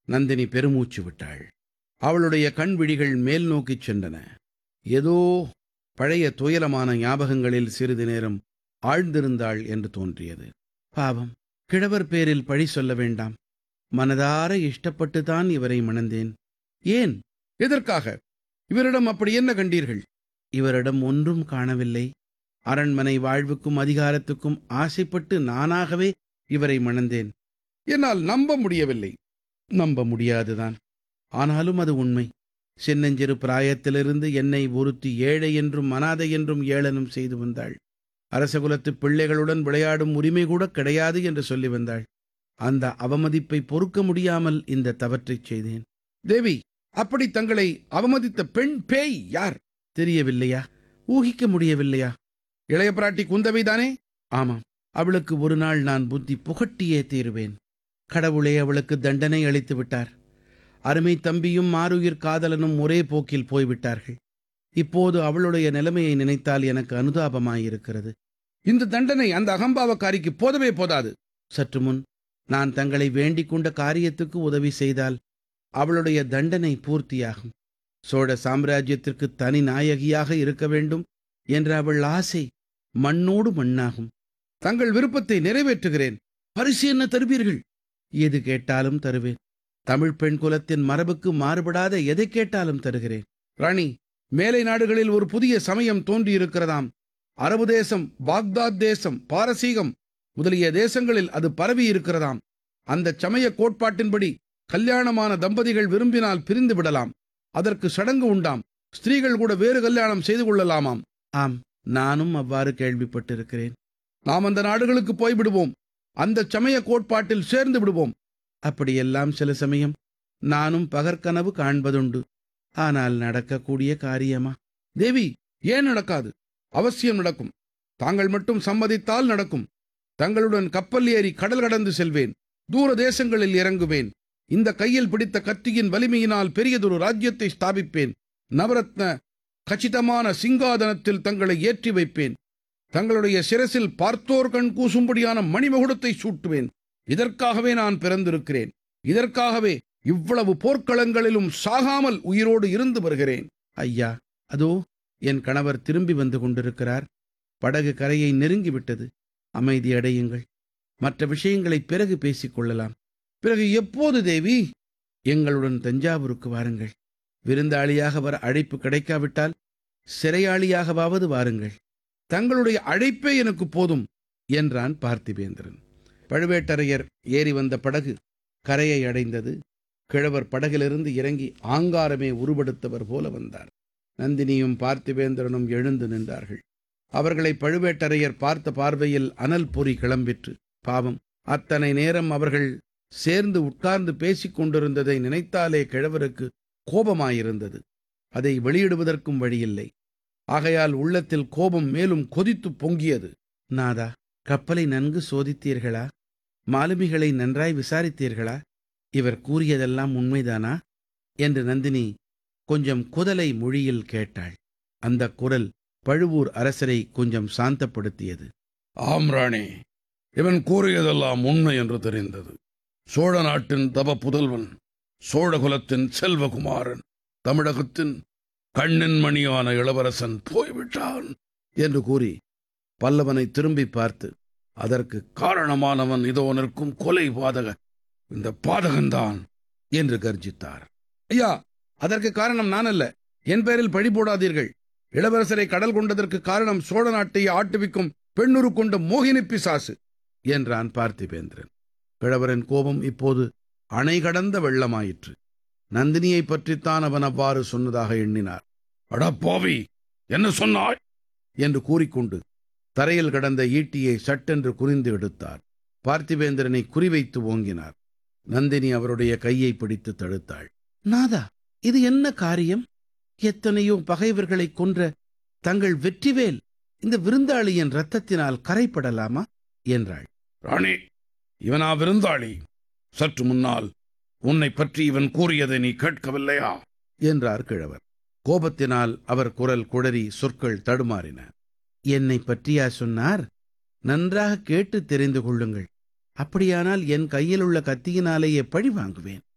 நந்தினி பெருமூச்சு விட்டாள் அவளுடைய கண் விழிகள் மேல் நோக்கிச் சென்றன ஏதோ பழைய துயரமான ஞாபகங்களில் சிறிது நேரம் ஆழ்ந்திருந்தாள் என்று தோன்றியது பாவம் கிழவர் பேரில் பழி சொல்ல வேண்டாம் மனதார இஷ்டப்பட்டுதான் இவரை மணந்தேன் ஏன் எதற்காக இவரிடம் அப்படி என்ன கண்டீர்கள் இவரிடம் ஒன்றும் காணவில்லை அரண்மனை வாழ்வுக்கும் அதிகாரத்துக்கும் ஆசைப்பட்டு நானாகவே இவரை மணந்தேன் என்னால் நம்ப முடியவில்லை நம்ப முடியாதுதான் ஆனாலும் அது உண்மை சின்னஞ்சிறு பிராயத்திலிருந்து என்னை ஒருத்தி ஏழை என்றும் அனாதை என்றும் ஏளனம் செய்து வந்தாள் அரசகுலத்து பிள்ளைகளுடன் விளையாடும் உரிமை கூட கிடையாது என்று சொல்லி வந்தாள் அந்த அவமதிப்பை பொறுக்க முடியாமல் இந்த தவற்றைச் செய்தேன் தேவி அப்படி தங்களை அவமதித்த பெண் பேய் யார் தெரியவில்லையா ஊகிக்க முடியவில்லையா இளைய பிராட்டி குந்தவைதானே ஆமாம் அவளுக்கு ஒரு நாள் நான் புத்தி புகட்டியே தீருவேன் கடவுளே அவளுக்கு தண்டனை அளித்து விட்டார் அருமை தம்பியும் மாருயிர் காதலனும் ஒரே போக்கில் போய்விட்டார்கள் இப்போது அவளுடைய நிலைமையை நினைத்தால் எனக்கு அனுதாபமாயிருக்கிறது இந்த தண்டனை அந்த அகம்பாவக்காரிக்கு போதவே போதாது சற்று முன் நான் தங்களை வேண்டிக் கொண்ட காரியத்துக்கு உதவி செய்தால் அவளுடைய தண்டனை பூர்த்தியாகும் சோழ சாம்ராஜ்யத்திற்கு தனி நாயகியாக இருக்க வேண்டும் என்ற அவள் ஆசை மண்ணோடு மண்ணாகும் தங்கள் விருப்பத்தை நிறைவேற்றுகிறேன் பரிசு என்ன தருவீர்கள் எது கேட்டாலும் தருவேன் தமிழ் பெண் குலத்தின் மரபுக்கு மாறுபடாத எதை கேட்டாலும் தருகிறேன் ராணி மேலை நாடுகளில் ஒரு புதிய சமயம் தோன்றியிருக்கிறதாம் அரபு தேசம் பாக்தாத் தேசம் பாரசீகம் முதலிய தேசங்களில் அது பரவி இருக்கிறதாம் அந்த சமய கோட்பாட்டின்படி கல்யாணமான தம்பதிகள் விரும்பினால் பிரிந்து விடலாம் அதற்கு சடங்கு உண்டாம் ஸ்திரீகள் கூட வேறு கல்யாணம் செய்து கொள்ளலாமாம் ஆம் நானும் அவ்வாறு கேள்விப்பட்டிருக்கிறேன் நாம் அந்த நாடுகளுக்கு போய்விடுவோம் அந்த சமய கோட்பாட்டில் சேர்ந்து விடுவோம் அப்படியெல்லாம் சில சமயம் நானும் பகற்கனவு காண்பதுண்டு ஆனால் நடக்கக்கூடிய காரியமா தேவி ஏன் நடக்காது அவசியம் நடக்கும் தாங்கள் மட்டும் சம்மதித்தால் நடக்கும் தங்களுடன் கப்பல் ஏறி கடல் கடந்து செல்வேன் தூர தேசங்களில் இறங்குவேன் இந்த கையில் பிடித்த கத்தியின் வலிமையினால் பெரியதொரு ராஜ்யத்தை ஸ்தாபிப்பேன் நவரத்ன கச்சிதமான சிங்காதனத்தில் தங்களை ஏற்றி வைப்பேன் தங்களுடைய சிரசில் பார்த்தோர் கண் கூசும்படியான மணிமகுடத்தை சூட்டுவேன் இதற்காகவே நான் பிறந்திருக்கிறேன் இதற்காகவே இவ்வளவு போர்க்களங்களிலும் சாகாமல் உயிரோடு இருந்து வருகிறேன் ஐயா அதோ என் கணவர் திரும்பி வந்து கொண்டிருக்கிறார் படகு கரையை நெருங்கிவிட்டது அமைதி அடையுங்கள் மற்ற விஷயங்களை பிறகு பேசிக் கொள்ளலாம் பிறகு எப்போது தேவி எங்களுடன் தஞ்சாவூருக்கு வாருங்கள் விருந்தாளியாக வர அழைப்பு கிடைக்காவிட்டால் சிறையாளியாகவாவது வாருங்கள் தங்களுடைய அழைப்பே எனக்கு போதும் என்றான் பார்த்திபேந்திரன் பழுவேட்டரையர் ஏறி வந்த படகு கரையை அடைந்தது கிழவர் படகிலிருந்து இறங்கி ஆங்காரமே உருவெடுத்தவர் போல வந்தார் நந்தினியும் பார்த்திபேந்திரனும் எழுந்து நின்றார்கள் அவர்களை பழுவேட்டரையர் பார்த்த பார்வையில் அனல் பொறி கிளம்பிற்று பாவம் அத்தனை நேரம் அவர்கள் சேர்ந்து உட்கார்ந்து பேசிக் கொண்டிருந்ததை நினைத்தாலே கிழவருக்கு கோபமாயிருந்தது அதை வெளியிடுவதற்கும் வழியில்லை ஆகையால் உள்ளத்தில் கோபம் மேலும் கொதித்து பொங்கியது நாதா கப்பலை நன்கு சோதித்தீர்களா மாலுமிகளை நன்றாய் விசாரித்தீர்களா இவர் கூறியதெல்லாம் உண்மைதானா என்று நந்தினி கொஞ்சம் குதலை மொழியில் கேட்டாள் அந்த குரல் பழுவூர் அரசரை கொஞ்சம் சாந்தப்படுத்தியது ஆம் ராணி இவன் கூறியதெல்லாம் உண்மை என்று தெரிந்தது சோழ நாட்டின் தவ புதல்வன் சோழகுலத்தின் செல்வகுமாரன் தமிழகத்தின் கண்ணின் மணியான இளவரசன் போய்விட்டான் என்று கூறி பல்லவனை திரும்பி பார்த்து அதற்கு காரணமானவன் இதோ நிற்கும் கொலை பாதக இந்த பாதகன்தான் என்று கர்ஜித்தார் ஐயா அதற்கு காரணம் நான் அல்ல என் பேரில் பழி போடாதீர்கள் இளவரசரை கடல் கொண்டதற்கு காரணம் சோழ நாட்டை ஆட்டுவிக்கும் பெண்ணுரு கொண்ட மோகினி பிசாசு என்றான் பார்த்திபேந்திரன் கிழவரின் கோபம் இப்போது அணை கடந்த வெள்ளமாயிற்று நந்தினியை பற்றித்தான் அவன் அவ்வாறு சொன்னதாக எண்ணினார் அடப்பாவி என்ன சொன்னாய் என்று கூறிக்கொண்டு தரையில் கடந்த ஈட்டியை சட்டென்று குறிந்து எடுத்தார் பார்த்திபேந்திரனை குறிவைத்து ஓங்கினார் நந்தினி அவருடைய கையை பிடித்து தடுத்தாள் நாதா இது என்ன காரியம் எத்தனையோ பகைவர்களை கொன்ற தங்கள் வெற்றிவேல் இந்த விருந்தாளியின் ரத்தத்தினால் கரைப்படலாமா என்றாள் ராணி இவனா விருந்தாளி சற்று முன்னால் உன்னை பற்றி இவன் கூறியதை நீ கேட்கவில்லையா என்றார் கிழவர் கோபத்தினால் அவர் குரல் குழறி சொற்கள் தடுமாறின என்னை பற்றியா சொன்னார் நன்றாக கேட்டு தெரிந்து கொள்ளுங்கள் அப்படியானால் என் கையில் உள்ள கத்தியினாலேயே பழி வாங்குவேன்